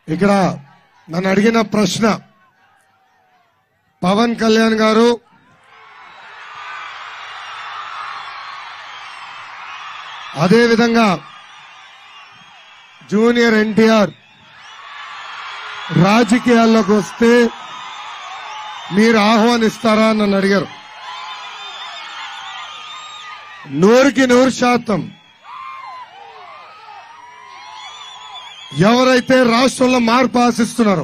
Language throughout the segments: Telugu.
ఇక్కడ నన్ను అడిగిన ప్రశ్న పవన్ కళ్యాణ్ గారు అదే విధంగా జూనియర్ ఎన్టీఆర్ రాజకీయాల్లోకి వస్తే మీరు ఆహ్వానిస్తారా అని నన్ను అడిగారు నూరుకి నూరు శాతం ఎవరైతే రాష్ట్రంలో మార్పు ఆశిస్తున్నారో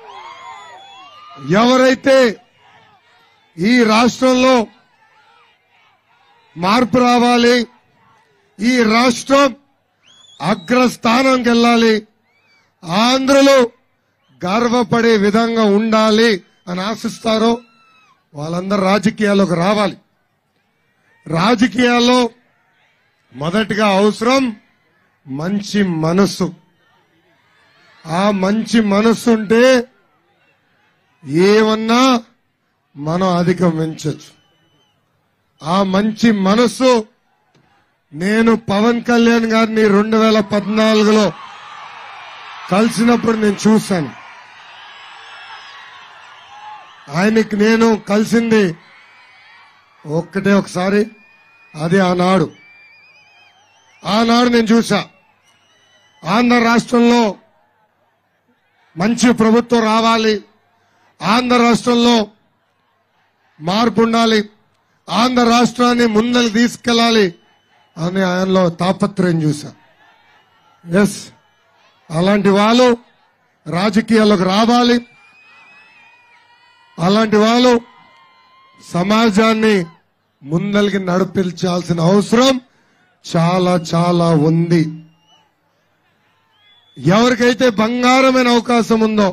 ఎవరైతే ఈ రాష్ట్రంలో మార్పు రావాలి ఈ రాష్ట్రం అగ్రస్థానంకి వెళ్ళాలి ఆంధ్రలో గర్వపడే విధంగా ఉండాలి అని ఆశిస్తారో వాళ్ళందరూ రాజకీయాల్లోకి రావాలి రాజకీయాల్లో మొదటిగా అవసరం మంచి మనసు ఆ మంచి మనసు ఉంటే ఏమన్నా మనం అధిగమించవచ్చు ఆ మంచి మనసు నేను పవన్ కళ్యాణ్ గారిని రెండు వేల పద్నాలుగులో కలిసినప్పుడు నేను చూశాను ఆయనకి నేను కలిసింది ఒక్కటే ఒకసారి అది ఆనాడు ఆనాడు నేను చూసా ఆంధ్ర రాష్ట్రంలో మంచి ప్రభుత్వం రావాలి ఆంధ్ర రాష్ట్రంలో మార్పు ఉండాలి ఆంధ్ర రాష్ట్రాన్ని ముందలు తీసుకెళ్ళాలి అని ఆయనలో తాపత్రయం చూసా ఎస్ అలాంటి వాళ్ళు రాజకీయాల్లోకి రావాలి అలాంటి వాళ్ళు సమాజాన్ని ముందలికి నడిపించాల్సిన అవసరం చాలా చాలా ఉంది ఎవరికైతే బంగారమైన అవకాశం ఉందో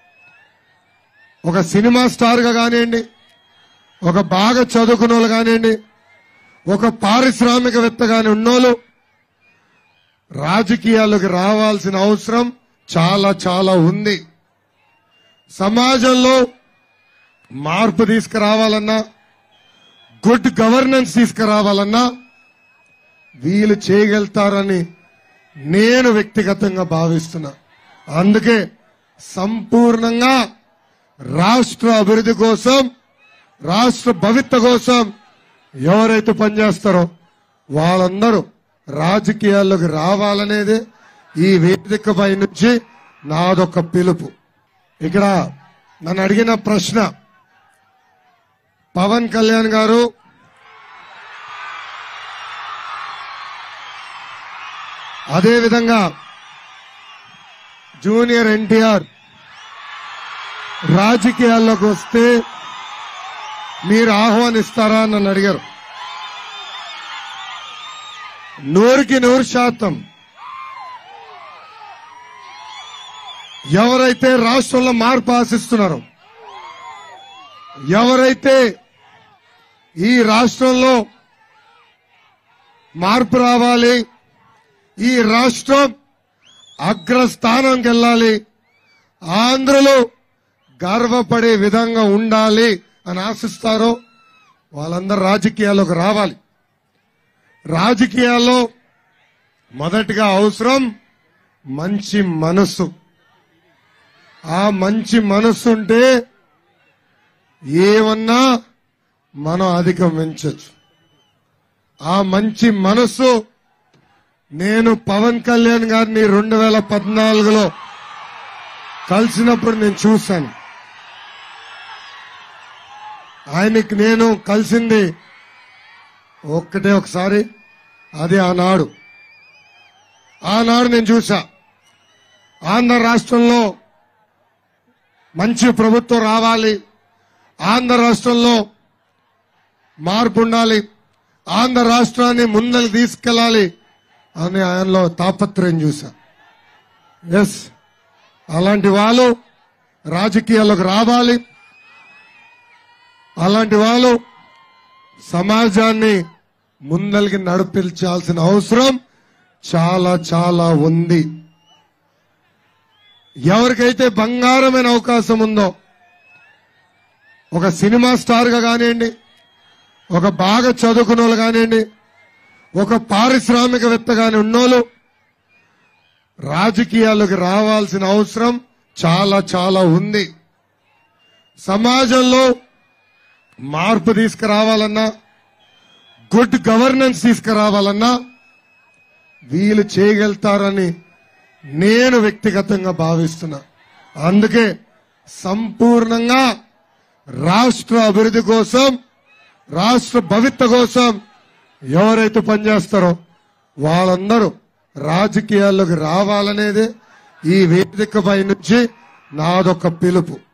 ఒక సినిమా స్టార్ గా కానివ్వండి ఒక బాగా చదువుకున్న వాళ్ళు కానివ్వండి ఒక పారిశ్రామికవేత్త కాని ఉన్నోళ్ళు రాజకీయాలకు రావాల్సిన అవసరం చాలా చాలా ఉంది సమాజంలో మార్పు తీసుకురావాలన్నా గుడ్ గవర్నెన్స్ తీసుకురావాలన్నా వీళ్ళు చేయగలుగుతారని నేను వ్యక్తిగతంగా భావిస్తున్నా అందుకే సంపూర్ణంగా రాష్ట్ర అభివృద్ధి కోసం రాష్ట్ర భవిత కోసం ఎవరైతే పనిచేస్తారో వాళ్ళందరూ రాజకీయాల్లోకి రావాలనేదే ఈ వేదికపై నుంచి నాదొక పిలుపు ఇక్కడ నన్ను అడిగిన ప్రశ్న పవన్ కళ్యాణ్ గారు అదే విధంగా జూనియర్ ఎన్టీఆర్ రాజకీయాల్లోకి వస్తే మీరు ఆహ్వానిస్తారా అని నన్ను అడిగారు నూరుకి నూరు శాతం ఎవరైతే రాష్ట్రంలో మార్పు ఆశిస్తున్నారో ఎవరైతే ఈ రాష్ట్రంలో మార్పు రావాలి ఈ రాష్ట్రం అగ్రస్థానంకి వెళ్ళాలి ఆంధ్రలో గర్వపడే విధంగా ఉండాలి అని ఆశిస్తారో వాళ్ళందరూ రాజకీయాల్లోకి రావాలి రాజకీయాల్లో మొదటిగా అవసరం మంచి మనసు ఆ మంచి మనసు ఉంటే ఏమన్నా మనం అధిగమించవచ్చు ఆ మంచి మనసు నేను పవన్ కళ్యాణ్ గారిని రెండు వేల పద్నాలుగులో కలిసినప్పుడు నేను చూశాను ఆయనకి నేను కలిసింది ఒక్కటే ఒకసారి అది ఆనాడు ఆనాడు నేను చూసా ఆంధ్ర రాష్ట్రంలో మంచి ప్రభుత్వం రావాలి ఆంధ్ర రాష్ట్రంలో మార్పు ఉండాలి ఆంధ్ర రాష్ట్రాన్ని ముందలు తీసుకెళ్ళాలి అని ఆయనలో తాపత్రయం చూసా ఎస్ అలాంటి వాళ్ళు రాజకీయాల్లోకి రావాలి అలాంటి వాళ్ళు సమాజాన్ని ముందలికి నడిపించాల్సిన అవసరం చాలా చాలా ఉంది ఎవరికైతే బంగారమైన అవకాశం ఉందో ఒక సినిమా స్టార్ గా కానివ్వండి ఒక బాగా చదువుకున్న వాళ్ళు కానివ్వండి ఒక పారిశ్రామికవేత్త కాని ఉన్నోళ్ళు రాజకీయాల్లోకి రావాల్సిన అవసరం చాలా చాలా ఉంది సమాజంలో మార్పు తీసుకురావాలన్నా గుడ్ గవర్నెన్స్ తీసుకురావాలన్నా వీళ్ళు చేయగలుగుతారని నేను వ్యక్తిగతంగా భావిస్తున్నా అందుకే సంపూర్ణంగా రాష్ట్ర అభివృద్ధి కోసం రాష్ట్ర భవిత కోసం ఎవరైతే పనిచేస్తారో వాళ్ళందరూ రాజకీయాల్లోకి రావాలనేదే ఈ వేదికపై నుంచి నాదొక పిలుపు